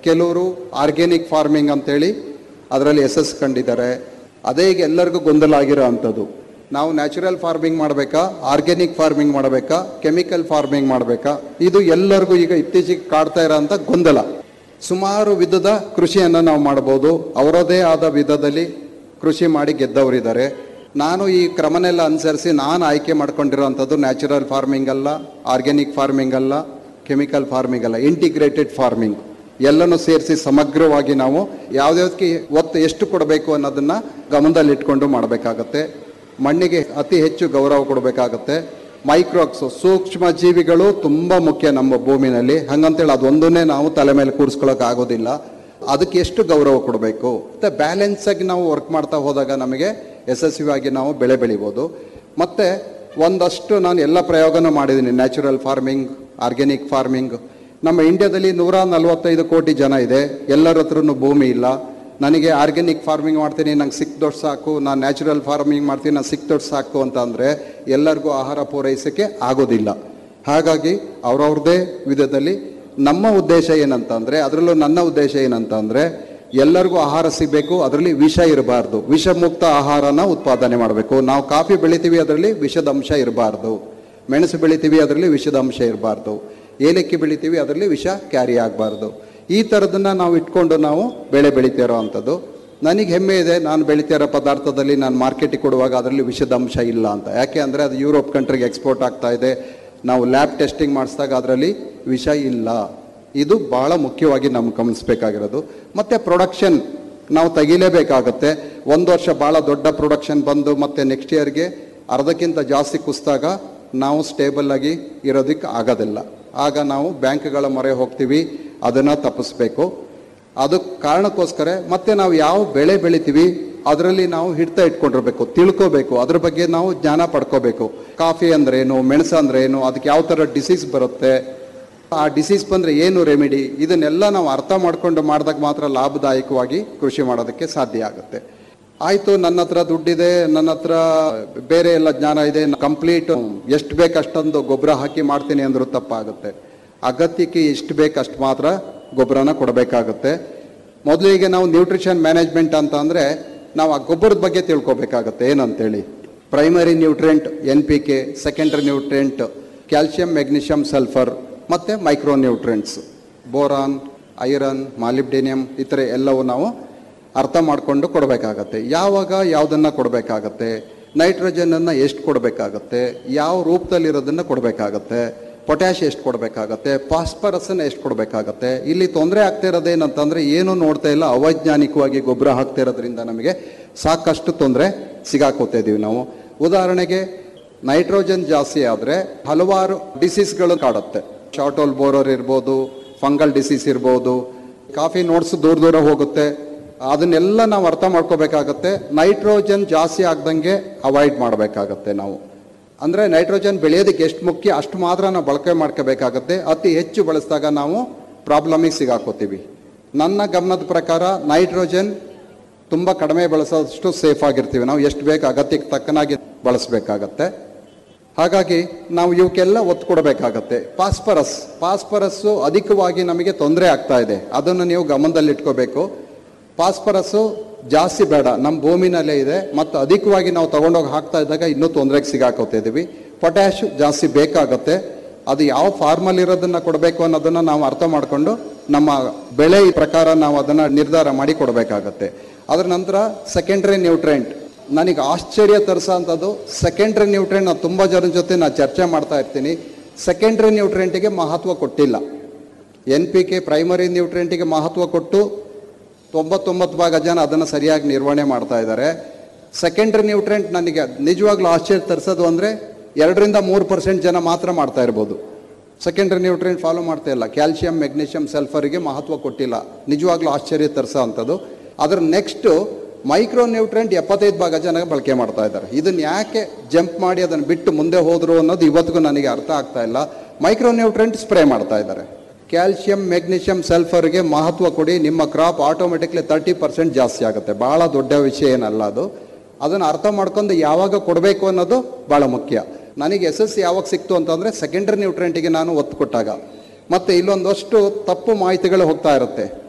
ಕೆಲವರು organic farming ಅಂತೇಳಿ ಅದರಲ್ಲಿ ಎಸ್ ಎಸ್ ಕಂಡಿದ್ದಾರೆ ಅದೇ ಈಗ ಎಲ್ಲರಿಗೂ ಗೊಂದಲ ಆಗಿರೋ ಅಂಥದ್ದು ನಾವು ನ್ಯಾಚುರಲ್ ಫಾರ್ಮಿಂಗ್ ಮಾಡಬೇಕಾ ಆರ್ಗ್ಯಾನಿಕ್ ಫಾರ್ಮಿಂಗ್ ಮಾಡಬೇಕಾ ಕೆಮಿಕಲ್ ಫಾರ್ಮಿಂಗ್ ಮಾಡಬೇಕಾ ಇದು ಎಲ್ಲರಿಗೂ ಈಗ ಇತ್ತೀಚೆಗೆ ಕಾಡ್ತಾ ಇರೋಂಥ ಗೊಂದಲ ಸುಮಾರು ವಿಧದ ಕೃಷಿಯನ್ನು ನಾವು ಮಾಡ್ಬೋದು ಅವರದೇ ಆದ ವಿಧದಲ್ಲಿ ಕೃಷಿ ಮಾಡಿ ಗೆದ್ದವರಿದ್ದಾರೆ ನಾನು ಈ ಕ್ರಮನೆಲ್ಲ ಅನುಸರಿಸಿ ನಾನು ಆಯ್ಕೆ ಮಾಡ್ಕೊಂಡಿರೋವಂಥದ್ದು ನ್ಯಾಚುರಲ್ ಫಾರ್ಮಿಂಗ್ ಅಲ್ಲ ಆರ್ಗ್ಯಾನಿಕ್ ಫಾರ್ಮಿಂಗ್ ಅಲ್ಲ ಕೆಮಿಕಲ್ ಫಾರ್ಮಿಂಗ್ ಅಲ್ಲ ಇಂಟಿಗ್ರೇಟೆಡ್ ಫಾರ್ಮಿಂಗ್ ಎಲ್ಲನೂ ಸೇರಿಸಿ ಸಮಗ್ರವಾಗಿ ನಾವು ಯಾವ್ದಾವ್ದಕ್ಕೆ ಒತ್ತು ಎಷ್ಟು ಕೊಡಬೇಕು ಅನ್ನೋದನ್ನ ಗಮನದಲ್ಲಿಟ್ಕೊಂಡು ಮಾಡಬೇಕಾಗತ್ತೆ ಮಣ್ಣಿಗೆ ಅತಿ ಹೆಚ್ಚು ಗೌರವ ಕೊಡಬೇಕಾಗತ್ತೆ ಮೈಕ್ರೋಕ್ಸ್ ಸೂಕ್ಷ್ಮ ಜೀವಿಗಳು ತುಂಬಾ ಮುಖ್ಯ ನಮ್ಮ ಭೂಮಿನಲ್ಲಿ ಹಂಗಂತೇಳಿ ಅದೊಂದನ್ನೇ ನಾವು ತಲೆ ಮೇಲೆ ಕೂರಿಸ್ಕೊಳ್ಳೋಕೆ ಆಗೋದಿಲ್ಲ ಅದಕ್ಕೆ ಎಷ್ಟು ಗೌರವ ಕೊಡಬೇಕು ಮತ್ತೆ ಬ್ಯಾಲೆನ್ಸ್ ಆಗಿ ನಾವು ವರ್ಕ್ ಮಾಡ್ತಾ ಹೋದಾಗ ನಮಗೆ ಯಶಸ್ವಿಯಾಗಿ ನಾವು ಬೆಳೆ ಬೆಳಿಬೋದು ಮತ್ತೆ ಒಂದಷ್ಟು ನಾನು ಎಲ್ಲ ಪ್ರಯೋಗನೂ ಮಾಡಿದ್ದೀನಿ ನ್ಯಾಚುರಲ್ ಫಾರ್ಮಿಂಗ್ ಆರ್ಗ್ಯಾನಿಕ್ ಫಾರ್ಮಿಂಗ್ ನಮ್ಮ ಇಂಡಿಯಾದಲ್ಲಿ ನೂರ ನಲವತ್ತೈದು ಕೋಟಿ ಜನ ಇದೆ ಎಲ್ಲರ ಹತ್ರನೂ ಭೂಮಿ ಇಲ್ಲ ನನಗೆ ಆರ್ಗ್ಯಾನಿಕ್ ಫಾರ್ಮಿಂಗ್ ಮಾಡ್ತೀನಿ ನಂಗೆ ಸಿಕ್ ದೊಡ್ಡ ಸಾಕು ನಾನು ನ್ಯಾಚುರಲ್ ಫಾರ್ಮಿಂಗ್ ಮಾಡ್ತೀನಿ ನಾನು ಸಿಕ್ ದೊಡ್ಡ ಸಾಕು ಅಂತ ಅಂದರೆ ಎಲ್ಲರಿಗೂ ಆಹಾರ ಪೂರೈಸೋಕ್ಕೆ ಆಗೋದಿಲ್ಲ ಹಾಗಾಗಿ ಅವ್ರವ್ರದ್ದೇ ವಿಧದಲ್ಲಿ ನಮ್ಮ ಉದ್ದೇಶ ಏನಂತಂದರೆ ಅದರಲ್ಲೂ ನನ್ನ ಉದ್ದೇಶ ಏನಂತಂದರೆ ಎಲ್ಲರಿಗೂ ಆಹಾರ ಸಿಗಬೇಕು ಅದರಲ್ಲಿ ವಿಷ ಇರಬಾರ್ದು ವಿಷಮುಕ್ತ ಆಹಾರನ ಉತ್ಪಾದನೆ ಮಾಡಬೇಕು ನಾವು ಕಾಫಿ ಬೆಳಿತೀವಿ ಅದರಲ್ಲಿ ವಿಷದ ಅಂಶ ಇರಬಾರ್ದು ಮೆಣಸು ಬೆಳಿತೀವಿ ಅದರಲ್ಲಿ ವಿಷದ ಅಂಶ ಇರಬಾರ್ದು ಏಲಕ್ಕಿ ಬೆಳಿತೀವಿ ಅದರಲ್ಲಿ ವಿಷ ಕ್ಯಾರಿ ಆಗಬಾರ್ದು ಈ ಥರದನ್ನ ನಾವು ಇಟ್ಕೊಂಡು ನಾವು ಬೆಳೆ ಬೆಳಿತಿರೋ ಅಂಥದ್ದು ನನಗೆ ಹೆಮ್ಮೆ ಇದೆ ನಾನು ಬೆಳಿತಿರೋ ಪದಾರ್ಥದಲ್ಲಿ ನಾನು ಮಾರ್ಕೆಟಿಗೆ ಕೊಡುವಾಗ ಅದರಲ್ಲಿ ವಿಷದ ಅಂಶ ಇಲ್ಲ ಅಂತ ಯಾಕೆ ಅಂದರೆ ಅದು ಯುರೋಪ್ ಕಂಟ್ರಿಗೆ ಎಕ್ಸ್ಪೋರ್ಟ್ ಆಗ್ತಾ ಇದೆ ನಾವು ಲ್ಯಾಬ್ ಟೆಸ್ಟಿಂಗ್ ಮಾಡಿಸಿದಾಗ ಅದರಲ್ಲಿ ವಿಷ ಇಲ್ಲ ಇದು ಬಹಳ ಮುಖ್ಯವಾಗಿ ನಮ್ಗೆ ಗಮನಿಸ್ಬೇಕಾಗಿರೋದು ಮತ್ತು ಪ್ರೊಡಕ್ಷನ್ ನಾವು ತೆಗಿಲೇಬೇಕಾಗತ್ತೆ ಒಂದು ವರ್ಷ ಭಾಳ ದೊಡ್ಡ ಪ್ರೊಡಕ್ಷನ್ ಬಂದು ಮತ್ತೆ ನೆಕ್ಸ್ಟ್ ಇಯರ್ಗೆ ಅರ್ಧಕ್ಕಿಂತ ಜಾಸ್ತಿ ಕುಸಿದಾಗ ನಾವು ಸ್ಟೇಬಲ್ ಆಗಿ ಇರೋದಕ್ಕೆ ಆಗೋದಿಲ್ಲ ಆಗ ನಾವು ಬ್ಯಾಂಕ್ಗಳ ಮೊರೆ ಹೋಗ್ತೀವಿ ಅದನ್ನು ತಪ್ಪಿಸ್ಬೇಕು ಅದು ಕಾರಣಕ್ಕೋಸ್ಕರ ಮತ್ತೆ ನಾವು ಯಾವ ಬೆಳೆ ಬೆಳಿತೀವಿ ಅದರಲ್ಲಿ ನಾವು ಹಿಡ್ತ ಇಟ್ಕೊಂಡಿರ್ಬೇಕು ತಿಳ್ಕೋಬೇಕು ಅದ್ರ ಬಗ್ಗೆ ನಾವು ಜ್ಞಾನ ಪಡ್ಕೋಬೇಕು ಕಾಫಿ ಅಂದ್ರೆ ಏನು ಮೆಣಸು ಅಂದ್ರೆ ಏನು ಅದಕ್ಕೆ ಯಾವ ಥರ ಡಿಸೀಸ್ ಬರುತ್ತೆ ಆ ಡಿಸೀಸ್ ಬಂದರೆ ಏನು ರೆಮಿಡಿ ಇದನ್ನೆಲ್ಲ ನಾವು ಅರ್ಥ ಮಾಡ್ಕೊಂಡು ಮಾಡಿದಾಗ ಮಾತ್ರ ಲಾಭದಾಯಕವಾಗಿ ಕೃಷಿ ಮಾಡೋದಕ್ಕೆ ಸಾಧ್ಯ ಆಗುತ್ತೆ ಆಯಿತು ನನ್ನ ಹತ್ರ ದುಡ್ಡಿದೆ ನನ್ನ ಹತ್ರ ಬೇರೆ ಎಲ್ಲ ಜ್ಞಾನ ಇದೆ ಕಂಪ್ಲೀಟ್ ಎಷ್ಟು ಬೇಕು ಅಷ್ಟೊಂದು ಗೊಬ್ಬರ ಹಾಕಿ ಮಾಡ್ತೀನಿ ಅಂದ್ರೂ ತಪ್ಪಾಗುತ್ತೆ ಅಗತ್ಯಕ್ಕೆ ಎಷ್ಟು ಬೇಕು ಅಷ್ಟು ಮಾತ್ರ ಗೊಬ್ಬರನ ಕೊಡಬೇಕಾಗುತ್ತೆ ಮೊದಲಿಗೆ ನಾವು ನ್ಯೂಟ್ರಿಷನ್ ಮ್ಯಾನೇಜ್ಮೆಂಟ್ ಅಂತ ಅಂದರೆ ನಾವು ಆ ಗೊಬ್ಬರದ ಬಗ್ಗೆ ತಿಳ್ಕೊಬೇಕಾಗತ್ತೆ ಏನಂತೇಳಿ primary nutrient N P K secondary nutrient calcium magnesium sulphur ಮತ್ತು micro nutrients boron iron molybdenum ಈ ಥರ ಎಲ್ಲವೂ ನಾವು ಅರ್ಥ ಮಾಡಿಕೊಂಡು ಕೊಡಬೇಕಾಗತ್ತೆ ಯಾವಾಗ ಯಾವುದನ್ನು ಕೊಡಬೇಕಾಗತ್ತೆ ನೈಟ್ರೋಜನನ್ನು ಎಷ್ಟು ಕೊಡಬೇಕಾಗತ್ತೆ ಯಾವ ರೂಪದಲ್ಲಿರೋದನ್ನು ಕೊಡಬೇಕಾಗತ್ತೆ ಪೊಟ್ಯಾಶ್ ಎಷ್ಟು ಕೊಡಬೇಕಾಗತ್ತೆ ಫಾಸ್ಫರಸನ್ನು ಎಷ್ಟು ಕೊಡಬೇಕಾಗತ್ತೆ ಇಲ್ಲಿ ತೊಂದರೆ ಆಗ್ತಾ ಇರೋದೇನಂತಂದರೆ ಏನೂ ನೋಡ್ತಾ ಇಲ್ಲ ಅವೈಜ್ಞಾನಿಕವಾಗಿ ಗೊಬ್ಬರ ಹಾಕ್ತಾ ಇರೋದ್ರಿಂದ ನಮಗೆ ಸಾಕಷ್ಟು ತೊಂದರೆ ಸಿಗಾಕೋತಾ ಇದೀವಿ ನಾವು ಉದಾಹರಣೆಗೆ ನೈಟ್ರೋಜನ್ ಜಾಸ್ತಿ ಆದರೆ ಹಲವಾರು ಡಿಸೀಸ್ಗಳು ಕಾಡುತ್ತೆ ಶಾರ್ಟೋಲ್ ಬೋರರ್ ಇರ್ಬೋದು ಫಂಗಲ್ ಡಿಸೀಸ್ ಇರ್ಬೋದು ಕಾಫಿ ನೋಟ್ಸ್ ದೂರ ದೂರ ಹೋಗುತ್ತೆ ಅದನ್ನೆಲ್ಲ ನಾವು ಅರ್ಥ ಮಾಡ್ಕೋಬೇಕಾಗತ್ತೆ ನೈಟ್ರೋಜನ್ ಜಾಸ್ತಿ ಆಗ್ದಂಗೆ ಅವಾಯ್ಡ್ ಮಾಡಬೇಕಾಗತ್ತೆ ನಾವು ಅಂದರೆ ನೈಟ್ರೋಜನ್ ಬೆಳೆಯೋದಕ್ಕೆ ಎಷ್ಟು ಮುಖ್ಯ ಅಷ್ಟು ಮಾತ್ರ ನಾವು ಬಳಕೆ ಮಾಡ್ಕೋಬೇಕಾಗತ್ತೆ ಅತಿ ಹೆಚ್ಚು ಬಳಸಿದಾಗ ನಾವು ಪ್ರಾಬ್ಲಮಿಗೆ ಸಿಗಾಕೋತೀವಿ ನನ್ನ ಗಮನದ ಪ್ರಕಾರ ನೈಟ್ರೋಜನ್ ತುಂಬ ಕಡಿಮೆ ಬಳಸೋದಷ್ಟು ಸೇಫ್ ಆಗಿರ್ತೀವಿ ನಾವು ಎಷ್ಟು ಬೇಕು ಅಗತ್ಯಕ್ಕೆ ತಕ್ಕನಾಗಿ ಬಳಸಬೇಕಾಗತ್ತೆ ಹಾಗಾಗಿ ನಾವು ಇವಕ್ಕೆಲ್ಲ ಒತ್ತು ಕೊಡಬೇಕಾಗತ್ತೆ ಫಾಸ್ಫರಸ್ ಫಾಸ್ಫರಸ್ಸು ಅಧಿಕವಾಗಿ ನಮಗೆ ತೊಂದರೆ ಆಗ್ತಾ ಇದೆ ಅದನ್ನು ನೀವು ಗಮನದಲ್ಲಿಟ್ಕೋಬೇಕು ಫಾಸ್ಫರಸ್ಸು ಜಾಸ್ತಿ ಬೇಡ ನಮ್ಮ ಭೂಮಿನಲ್ಲೇ ಇದೆ ಮತ್ತು ಅಧಿಕವಾಗಿ ನಾವು ತಗೊಂಡೋಗಿ ಹಾಕ್ತಾ ಇದ್ದಾಗ ಇನ್ನೂ ತೊಂದರೆಗೆ ಸಿಗಾಕೋತಾ ಇದ್ದೀವಿ ಪೊಟ್ಯಾಶ್ ಜಾಸ್ತಿ ಬೇಕಾಗತ್ತೆ ಅದು ಯಾವ ಫಾರ್ಮಲ್ ಇರೋದನ್ನ ಕೊಡಬೇಕು ಅನ್ನೋದನ್ನ ನಾವು ಅರ್ಥ ಮಾಡಿಕೊಂಡು ನಮ್ಮ ಬೆಳೆ ಪ್ರಕಾರ ನಾವು ಅದನ್ನ ನಿರ್ಧಾರ ಮಾಡಿ ಕೊಡಬೇಕಾಗತ್ತೆ ಅದರ ನಂತರ ಸೆಕೆಂಡ್ರಿ ನ್ಯೂಟ್ರೆಂಟ್ ನನಗೆ ಆಶ್ಚರ್ಯ ತರಿಸೋಂಥದ್ದು ಸೆಕೆಂಡ್ರಿ ನ್ಯೂಟ್ರೆಂಟ್ ನಾನು ತುಂಬ ಜನರ ಜೊತೆ ನಾನು ಚರ್ಚೆ ಮಾಡ್ತಾ ಇರ್ತೀನಿ ಸೆಕೆಂಡ್ರಿ ನ್ಯೂಟ್ರೆಂಟಿಗೆ ಮಹತ್ವ ಕೊಟ್ಟಿಲ್ಲ ಎನ್ ಪಿ ಕೆ ಪ್ರೈಮರಿ ನ್ಯೂಟ್ರೆಂಟಿಗೆ ಮಹತ್ವ ಕೊಟ್ಟು ತೊಂಬತ್ತೊಂಬತ್ತು ಭಾಗ ಜನ ಅದನ್ನು ಸರಿಯಾಗಿ ನಿರ್ವಹಣೆ ಮಾಡ್ತಾ ಇದ್ದಾರೆ ಸೆಕೆಂಡ್ರಿ ನ್ಯೂಟ್ರೆಂಟ್ ನನಗೆ ನಿಜವಾಗ್ಲೂ ಆಶ್ಚರ್ಯ ತರಿಸೋದು ಅಂದರೆ ಎರಡರಿಂದ ಮೂರು ಪರ್ಸೆಂಟ್ ಜನ ಮಾತ್ರ ಮಾಡ್ತಾ ಇರ್ಬೋದು ಸೆಕೆಂಡ್ರಿ ನ್ಯೂಟ್ರೆಂಟ್ ಫಾಲೋ ಮಾಡ್ತಾ ಇಲ್ಲ ಕ್ಯಾಲ್ಸಿಯಂ ಮೆಗ್ನೀಷಿಯಂ ಸಲ್ಫರ್ಗೆ ಮಹತ್ವ ಕೊಟ್ಟಿಲ್ಲ ನಿಜವಾಗ್ಲೂ ಆಶ್ಚರ್ಯ ತರಿಸೋ ಅಂಥದ್ದು ಅದ್ರ ನೆಕ್ಸ್ಟು ಮೈಕ್ರೋ ನ್ಯೂಟ್ರೆಂಟ್ ಎಪ್ಪತ್ತೈದು ಭಾಗ ಜನ ಬಳಕೆ ಮಾಡ್ತಾ ಇದ್ದಾರೆ ಇದನ್ನ ಯಾಕೆ ಜಂಪ್ ಮಾಡಿ ಅದನ್ನು ಬಿಟ್ಟು ಮುಂದೆ ಹೋದ್ರು ಅನ್ನೋದು ಇವತ್ತಿಗೂ ನನಗೆ ಅರ್ಥ ಆಗ್ತಾ ಇಲ್ಲ ಮೈಕ್ರೋ ನ್ಯೂಟ್ರೆಂಟ್ ಸ್ಪ್ರೇ ಮಾಡ್ತಾ ಇದ್ದಾರೆ ಕ್ಯಾಲ್ಸಿಯಂ ಮೆಗ್ನೀಷಿಯಂ ಸಲ್ಫರ್ಗೆ ಮಹತ್ವ ಕೊಡಿ ನಿಮ್ಮ ಕ್ರಾಪ್ ಆಟೋಮೆಟಿಕ್ಲಿ ತರ್ಟಿ ಪರ್ಸೆಂಟ್ ಜಾಸ್ತಿ ಆಗುತ್ತೆ ಭಾಳ ದೊಡ್ಡ ವಿಷಯ ಏನಲ್ಲ ಅದು ಅದನ್ನು ಅರ್ಥ ಮಾಡ್ಕೊಂಡು ಯಾವಾಗ ಕೊಡಬೇಕು ಅನ್ನೋದು ಭಾಳ ಮುಖ್ಯ ನನಗೆ ಎಸ್ ಎಸ್ ಯಾವಾಗ ಸಿಕ್ತು ಅಂತಂದರೆ ಸೆಕೆಂಡರಿ ನ್ಯೂಟ್ರೆಂಟಿಗೆ ನಾನು ಒತ್ತು ಕೊಟ್ಟಾಗ ಮತ್ತು ಇಲ್ಲೊಂದಷ್ಟು ತಪ್ಪು ಮಾಹಿತಿಗಳು ಹೋಗ್ತಾ ಇರುತ್ತೆ